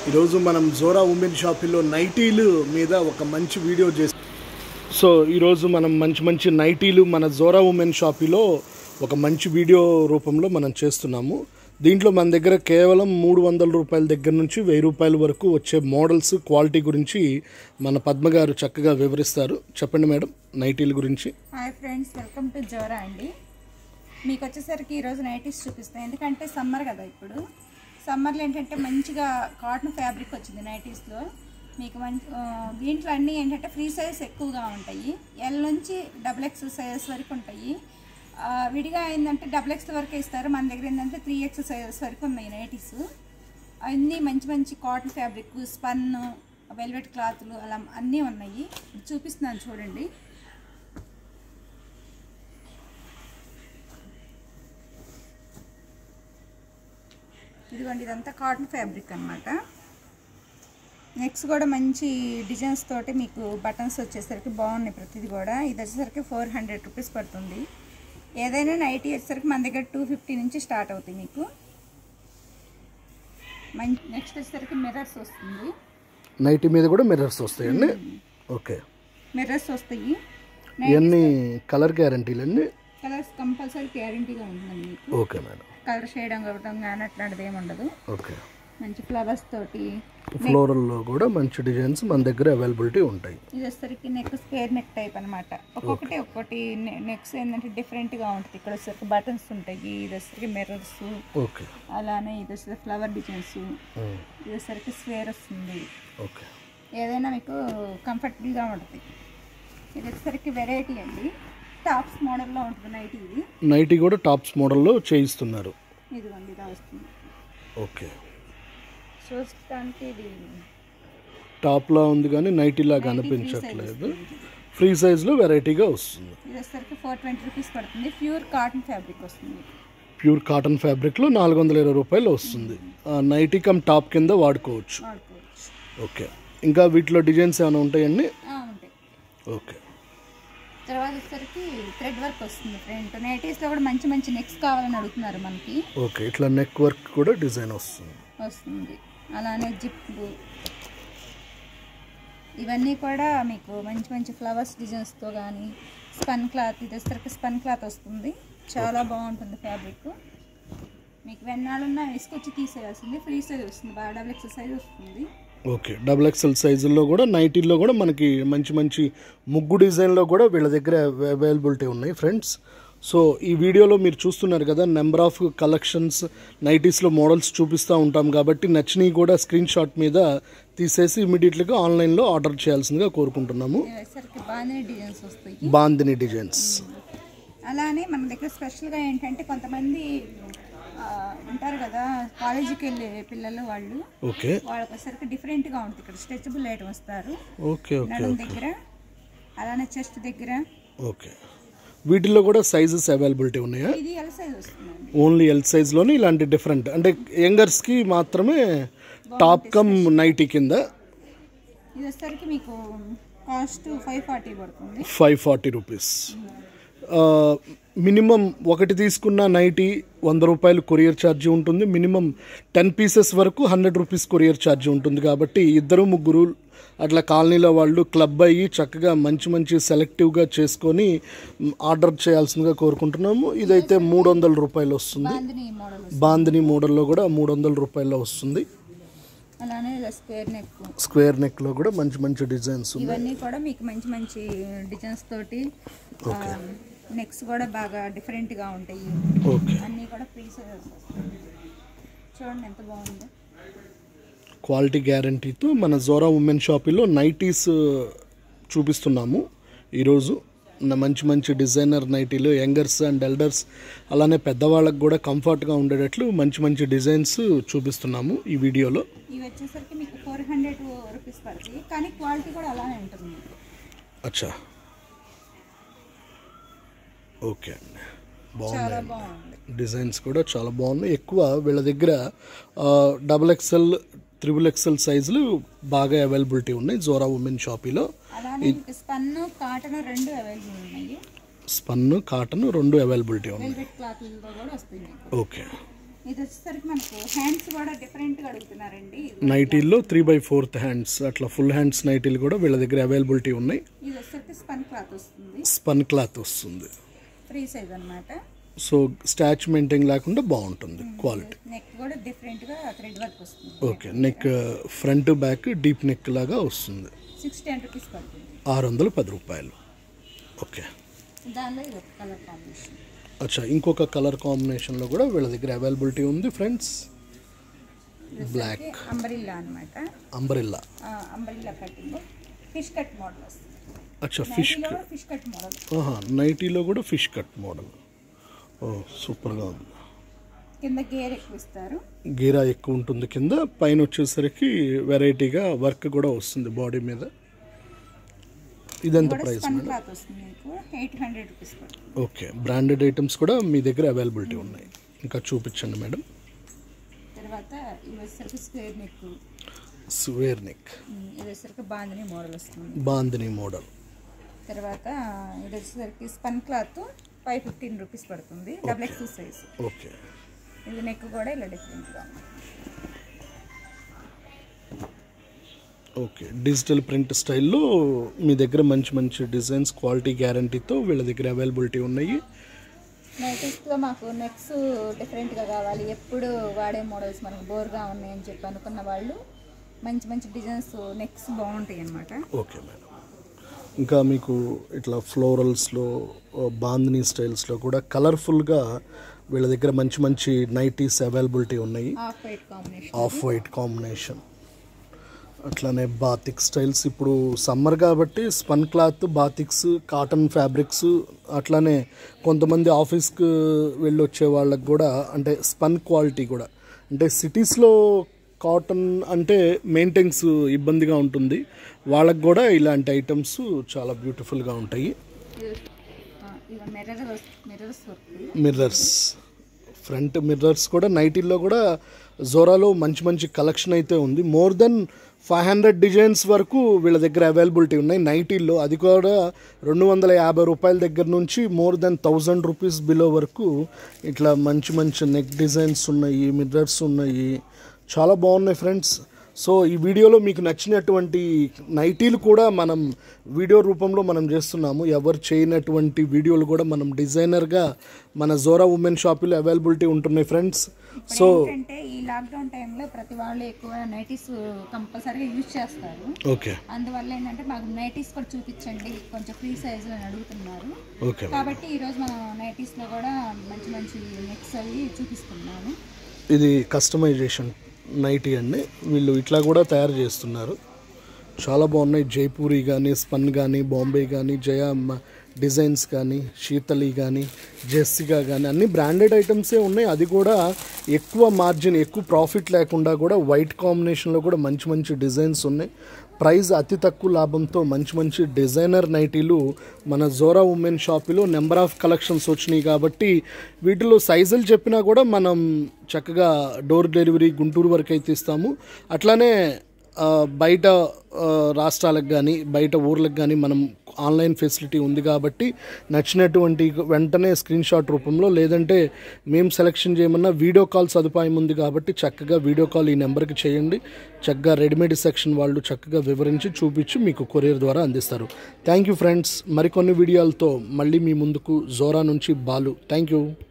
ఈరోజు మనం Zora women షాపింగ్లో నైటీలు మీద ఒక మంచి వీడియో చేసి సో ఈరోజు మనం మంచి మంచి నైటీలు మన జోరా ఉమెన్ షాపింగ్లో ఒక మంచి వీడియో రూపంలో మనం చేస్తున్నాము దీంట్లో మన దగ్గర కేవలం మూడు వందల రూపాయల దగ్గర నుంచి వెయ్యి రూపాయల వరకు వచ్చే మోడల్స్ క్వాలిటీ గురించి మన పద్మ గారు చక్కగా వివరిస్తారు చెప్పండి మేడం నైటీల గురించి hi friends welcome to Jora అండి మీకు వచ్చేసరికి ఈరోజు నైటీస్ చూపిస్తాను ఎందుకంటే సమ్మర్ కదా ఇప్పుడు సమ్మర్లో ఏంటంటే మంచిగా కాటన్ ఫ్యాబ్రిక్ వచ్చింది నైటీస్లో మీకు మంచి ఆ, దీంట్లో అన్నీ ఏంటంటే ఫ్రీ సైజ్ ఎక్కువగా ఉంటాయి ఎల్ నుంచి డబుల్ ఎక్స్ సైజెస్ వరకు ఉంటాయి ఆ, విడిగా ఏంటంటే డబుల్ ఎక్స్ వరకు ఇస్తారు మన దగ్గర ఏంటంటే త్రీ ఎక్స్ సైజెస్ వరకు ఉన్నాయి నైటీస్ అన్నీ మంచి మంచి కాటన్ ఫ్యాబ్రిక్ స్పన్ వెల్వెట్ క్లాత్లు అలా అన్నీ ఉన్నాయి చూపిస్తున్నాను చూడండి ఇదిగోండి ఇదంతా కాటన్ ఫ్యాబ్రిక్ అన్నమాట నెక్స్ట్ కూడా మంచి డిజైన్స్ తోటి మీకు బటన్స్ వచ్చేసరికి బాగున్నాయి ప్రతిది కూడా ఇది వచ్చేసరికి ఫోర్ హండ్రెడ్ రూపీస్ పడుతుంది ఏదైనా నైటీ వచ్చేసరికి మన దగ్గర టూ ఫిఫ్టీ నుంచి స్టార్ట్ అవుతాయి మీకు మంచి నెక్స్ట్ వచ్చేసరికి మిర్రర్స్ వస్తుంది నైటీ మీద కూడా మిర్రర్స్ వస్తాయండి ఓకే మిర్రర్స్ వస్తాయి ఇవన్నీ కలర్ గ్యారంటీలు అండి కలర్స్ కంపల్సరీ గ్యారంటీగా ఉంటుందండి మీకు ఓకే మేడం కలర్ షేడ్ అవ్వడం కానీ అట్లాంటిది ఏమి ఉండదు ఓకే మంచి ఫ్లవర్స్ తోటి ఫ్లోరల్లో కూడా మంచి డిజైన్స్ మన దగ్గర అవైలబిలిటీ ఉంటాయి ఇది వచ్చేసరికి నెక్ స్క్వేర్ నెక్ టైప్ అనమాట ఒక్కొక్కటి ఒక్కొక్కటి నెక్స్ ఏంటంటే డిఫరెంట్గా ఉంటుంది ఇక్కడ వచ్చేసరికి బటన్స్ ఉంటాయి ఇది వచ్చేసరికి మిర్రర్స్ ఓకే అలానే ఇది వచ్చేసరికి ఫ్లవర్ డిజైన్స్ ఇది వచ్చేసరికి స్క్వేర్ వస్తుంది ఓకే ఏదైనా మీకు కంఫర్టబుల్గా ఉంటుంది ఇది వచ్చేసరికి వెరైటీ అండి టాప్స్ మోడల్లో ఉంటుంది నైట్ ఇది నైటీ కూడా టాప్స్ మోడల్లో చేయిస్తున్నారు ఇదిగోండి ఇలా వస్తుంది ఓకే చూడటానికి ఇది టాప్లా ఉంది కానీ నైటీ లాగా అనిపించట్లేదు ఫ్రీ సైజ్లో వెరైటీగా వస్తుంది ఇది వచ్చేసరికి ఫోర్ ట్వంటీ రూపీస్ పడుతుంది ప్యూర్ కాటన్ ఫ్యాబ్రిక్ వస్తుంది ప్యూర్ కాటన్ ఫ్యాబ్రిక్లో నాలుగు వందల ఇరవై రూపాయలు వస్తుంది ఆ, నైటీ కమ్ టాప్ కింద వాడుకోవచ్చు వాడుకోవచ్చు ఓకే ఇంకా వీటిలో డిజైన్స్ ఏమైనా ఉంటాయండి ఆ, ఉంటాయి ఓకే తర్వాత వచ్చేసరికి థ్రెడ్ వర్క్ వస్తుంది ఫ్రంట్ నైటీస్లో కూడా మంచి మంచి నెక్స్ కావాలని అడుగుతున్నారు మనకి ఓకే ఇట్లా నెక్ వర్క్ కూడా డిజైన్ వస్తుంది వస్తుంది అలానే జిప్లు ఇవన్నీ కూడా మీకు మంచి మంచి ఫ్లవర్స్ డిజైన్స్తో కానీ స్పన్ క్లాత్ ఇది వచ్చేసరికి స్పన్ క్లాత్ వస్తుంది చాలా బాగుంటుంది ఫ్యాబ్రిక్ మీకు వెన్నాళ్ళున్నా వేసుకొచ్చి తీసేయాల్సింది ఫ్రీ సైజ్ వస్తుంది బాగా డబుల్ ఎక్సర్సైజ్ వస్తుంది ఓకే డబుల్ ఎక్స్ఎల్ సైజుల్లో కూడా నైటీల్లో కూడా మనకి మంచి మంచి ముగ్గు డిజైన్లో కూడా వీళ్ళ దగ్గర అవైలబిలిటీ ఉన్నాయి ఫ్రెండ్స్ సో ఈ వీడియోలో మీరు చూస్తున్నారు కదా నెంబర్ ఆఫ్ కలెక్షన్స్ నైటీస్లో మోడల్స్ చూపిస్తూ ఉంటాం కాబట్టి నచ్చినవి కూడా స్క్రీన్ షాట్ మీద తీసేసి ఇమీడియట్లీగా ఆన్లైన్లో ఆర్డర్ చేయాల్సిందిగా కోరుకుంటున్నాము ఇది వచ్చేసరికి బాగానే డిజైన్స్ వస్తాయి బాందిని డిజైన్స్ అలానే మన దగ్గర స్పెషల్గా ఏంటంటే కొంతమంది ఆ, ఉంటారు కదా కాలేజీకి వెళ్ళే పిల్లలు వాళ్ళు ఓకే వాళ్ళకి వచ్చేసరికి డిఫరెంట్గా ఉంటుంది ఇక్కడ స్ట్రెచబుల్ ఐటమ్ వస్తారు ఓకే ఓకే నడుం దగ్గర అలానే చెస్ట్ దగ్గర ఓకే వీటిల్లో కూడా సైజెస్ అవైలబిలిటీ ఉన్నాయా ఇది ఎల్ సైజ్ వస్తుందండి ఓన్లీ ఎల్ సైజ్లోనే ఇలాంటి డిఫరెంట్ అంటే యంగర్స్కి మాత్రమే టాప్ కమ్ నైటీ కింద ఇది వచ్చేసరికి మీకు కాస్ట్ ఫైవ్ ఫార్టీ పడుతుంది ఫైవ్ ఫార్టీ రూపీస్ మినిమం ఒకటి తీసుకున్న నైటీ వంద రూపాయలు కొరియర్ ఛార్జీ ఉంటుంది మినిమం టెన్ పీసెస్ వరకు హండ్రెడ్ రూపీస్ కొరియర్ ఛార్జీ ఉంటుంది కాబట్టి ఇద్దరు ముగ్గురు అట్లా కాలనీలో వాళ్ళు క్లబ్ అయ్యి చక్కగా మంచి మంచి సెలెక్టివ్గా చేసుకొని మ్, ఆర్డర్ చేయాల్సిందిగా కోరుకుంటున్నాము ఇదైతే మూడు వందల రూపాయలు వస్తుంది బాందిని మోడల్ వస్తుంది బాందిని మోడల్లో కూడా మూడు వందల రూపాయల్లో వస్తుంది అలానే స్క్వేర్ నెక్ స్క్వేర్ నెక్లో కూడా మంచి మంచి డిజైన్స్ ఉన్నాయి ఇవన్నీ కూడా మీకు మంచి మంచి డిజైన్స్ తోటి నెక్స్ కూడా బాగా డిఫరెంట్గా ఉంటాయి ఓకే అన్నీ కూడా ఫ్రీ సైజెస్ వస్తాయి చూడండి ఎంత బాగుందో క్వాలిటీ గ్యారంటీతో మన జోరా ఉమెన్ షాపింగ్లో నైటీస్ చూపిస్తున్నాము ఈరోజు నా మంచి మంచి డిజైనర్ నైటీలు యంగర్స్ అండ్ ఎల్డర్స్ అలానే పెద్దవాళ్ళకి కూడా కంఫర్ట్గా ఉండేటట్లు మంచి మంచి డిజైన్స్ చూపిస్తున్నాము ఈ వీడియోలో ఇవి వచ్చేసరికి మీకు ఫోర్ హండ్రెడ్ రూపీస్ పడుతుంది కానీ క్వాలిటీ కూడా అలానే ఉంటుంది మీకు అచ్చా ఓకే అండి చాలా బాగున్నాయి బాగుంది డిజైన్స్ కూడా చాలా బాగున్నాయి ఎక్కువ వీళ్ళ దగ్గర డబుల్ ఎక్స్ఎల్ త్రిబుల్ ఎక్స్ఎల్ సైజులు బాగా అవైలబిలిటీ ఉన్నాయి జోరా ఉమెన్ షాపీలో అలానే మీకు స్పన్ కాటన్ రెండు అవైలబుల్ ఉన్నాయి స్పన్ కాటన్ రెండు అవైలబిలిటీ ఉన్నాయి వెల్వెట్ క్లాత్లతో కూడా వస్తాయి మీకు ఓకే ఇది వచ్చేసరికి మనకు హ్యాండ్స్ కూడా డిఫరెంట్గా అడుగుతున్నారండి నైటీల్లో త్రీ బై ఫోర్త్ హ్యాండ్స్ అట్లా ఫుల్ హ్యాండ్స్ నైటీలు కూడా వీళ్ళ దగ్గర అవైలబిలిటీ ఉన్నాయి ఇది వచ్చేసరికి స్పన్ క్లాత్ వస్తుంది స్పన్ క్లాత్ వస్తుంది ఫ్రీ సైజ్ అన్నమాట సో స్టాచ్ మెయింటైన్ లేకుండా బాగుంటుంది క్వాలిటీ నెక్ కూడా డిఫరెంట్గా థ్రెడ్ వర్క్ వస్తుంది okay neck front back deep neck లాగా వస్తుంది సిక్స్ టెన్ రూపీస్ పడుతుంది ఆరు వందల పది రూపాయలు ఓకే దానిలో ఇది ఒక కలర్ కాంబినేషన్ అచ్చా ఇంకొక కలర్ కాంబినేషన్లో కూడా వీళ్ళ దగ్గర అవైలబిలిటీ ఉంది ఫ్రెండ్స్ బ్లాక్ అంబరిల్లా అనమాట umbrella umbrella cutting fish cut model వస్తుంది అచ్చా ఫిష్ నైటీలో కూడా ఫిష్ కట్ మోడల్ ఆహా నైటీలో కూడా ఫిష్ కట్ మోడల్ ఓ సూపర్గా ఉంది కింద గేర్ ఎక్కువ ఇస్తారు గీరా ఎక్కువ ఉంటుంది కింద పైన వచ్చేసరికి వెరైటీగా వర్క్ కూడా వస్తుంది బాడీ మీద ఇదెంత కూడా ప్రైస్ స్పన్ క్లాత్ వస్తుంది మీకు ఎయిట్ హండ్రెడ్ రూపీస్ పడుతుంది ఓకే బ్రాండెడ్ ఐటమ్స్ కూడా మీ దగ్గర అవైలబిలిటీ ఉన్నాయి ఇంకా చూపించండి మేడం తర్వాత ఇది వచ్చేసరికి స్క్వేర్ నెక్ స్వేర్ నెక్ ఇది వచ్చేసరికి బాందిని మోడల్ వస్తుంది బాందిని మోడల్ తర్వాత ఇది వచ్చేసరికి spun cloth five fifteen rupees పడుతుంది డబుల్ ఎక్స్ సైజ్ ఓకే ఇది నెక్ కూడా ఇలా డిఫరెంట్గా ఉంది ఓకే డిజిటల్ ప్రింట్ స్టైల్లో మీ దగ్గర మంచి మంచి డిజైన్స్ క్వాలిటీ గ్యారంటీతో వీళ్ళ దగ్గర అవైలబిలిటీ ఉన్నాయి నైటీస్లో మాకు నెక్స్ డిఫరెంట్గా కావాలి ఎప్పుడు వాడే మోడల్స్ మనకు బోర్గా ఉన్నాయని చెప్పి అనుకున్న వాళ్ళు మంచి మంచి డిజైన్స్ నెక్స్ బాగుంటాయి అన్నమాట ఓకే మేడం ఇంకా మీకు ఇట్లా ఫ్లోరల్స్లో బాందిని స్టైల్స్లో కూడా కలర్ఫుల్గా వీళ్ళ దగ్గర మంచి మంచి నైటీస్ అవైలబిలిటీ ఉన్నాయి off white combination off white combination అట్లానే బాతిక్ స్టైల్స్ ఇప్పుడు సమ్మర్ కాబట్టి spun cloth batiks cotton fabrics అట్లానే కొంతమంది ఆఫీస్కి వెళ్ళి వచ్చే వాళ్ళకి కూడా అంటే స్పన్ క్వాలిటీ కూడా అంటే సిటీస్లో కాటన్ అంటే మెయింటెన్స్ ఇబ్బందిగా ఉంటుంది వాళ్ళకి కూడా ఇలాంటి ఐటమ్స్ చాలా బ్యూటిఫుల్గా ఉంటాయి ఇవి mirror mirrors work mirrors front mirrors కూడా నైటీల్లో కూడా జోరాలో మంచి మంచి కలెక్షన్ అయితే ఉంది more than five hundred designs వరకు వీళ్ళ దగ్గర అవైలబిలిటీ ఉన్నాయి నైటీల్లో అది కూడా రెండు వందల యాభై రూపాయల దగ్గర నుంచి more than thousand rupees below వరకు ఇట్లా మంచి మంచి నెక్ డిజైన్స్ ఉన్నాయి మిర్రర్స్ ఉన్నాయి చాలా బాగున్నాయి ఫ్రెండ్స్ సో ఈ వీడియోలో మీకు నచ్చినటువంటి నైటీలు కూడా మనం వీడియో రూపంలో మనం చేస్తున్నాము ఎవరు చేయనటువంటి వీడియోలు కూడా మనం డిజైనర్గా మన జోరా ఉమెన్ షాపులో అవైలబిలిటీ ఉంటున్నాయి ఫ్రెండ్స్ సో ఏంటంటే ఈ లాక్డౌన్ టైంలో ప్రతి వాళ్ళు ఎక్కువ నైటీస్ కంపల్సరీగా యూజ్ చేస్తారు ఓకే అందువల్ల ఏంటంటే మాకు నైటీస్ కూడా చూపించండి కొంచెం ఫ్రీ సైజులో అని అడుగుతున్నారు ఓకే కాబట్టి ఈరోజు మనం నైటీస్లో కూడా మంచి మంచి నెక్స్ అవి చూపిస్తున్నాము ఇది కస్టమైజేషన్ నైటీ అండి వీళ్ళు ఇట్లా కూడా తయారు చేస్తున్నారు చాలా బాగున్నాయి జైపూరి కానీ స్పన్ కానీ బాంబే కానీ జయ మ- డిజైన్స్ కానీ శీతలి కానీ జెస్సిగా కానీ అన్ని బ్రాండెడ్ ఐటమ్సే ఉన్నాయి అది కూడా ఎక్కువ మార్జిన్ ఎక్కువ ప్రాఫిట్ లేకుండా కూడా వైట్ కాంబినేషన్లో కూడా మంచి మంచి డిజైన్స్ ఉన్నాయి ప్రైస్ అతి తక్కువ లాభంతో మంచి మంచి డిజైనర్ నైటీలు మన జోరా ఉమెన్ షాపులో నెంబర్ ఆఫ్ కలెక్షన్స్ వచ్చినాయి కాబట్టి వీటిలో సైజులు చెప్పినా కూడా మనం చక్కగా డోర్ డెలివరీ గుంటూరు వరకు అయితే ఇస్తాము అట్లానే ఆ, బయట ఆ, రాష్ట్రాలకు కానీ బయట ఊర్లకు కానీ మనం ఆన్లైన్ ఫెసిలిటీ ఉంది కాబట్టి నచ్చినటువంటి వెంటనే స్క్రీన్ షాట్ రూపంలో లేదంటే మేము సెలెక్షన్ చేయమన్నా వీడియో కాల్ సదుపాయం ఉంది కాబట్టి చక్కగా వీడియో కాల్ ఈ నెంబర్కి చేయండి చక్కగా రెడీమేడ్ సెక్షన్ వాళ్ళు చక్కగా వివరించి చూపించి మీకు కొరియర్ ద్వారా అందిస్తారు థ్యాంక్ యూ ఫ్రెండ్స్ మరికొన్ని వీడియోలతో మళ్ళీ మీ ముందుకు జోరా నుంచి బాలు థ్యాంక్ యూ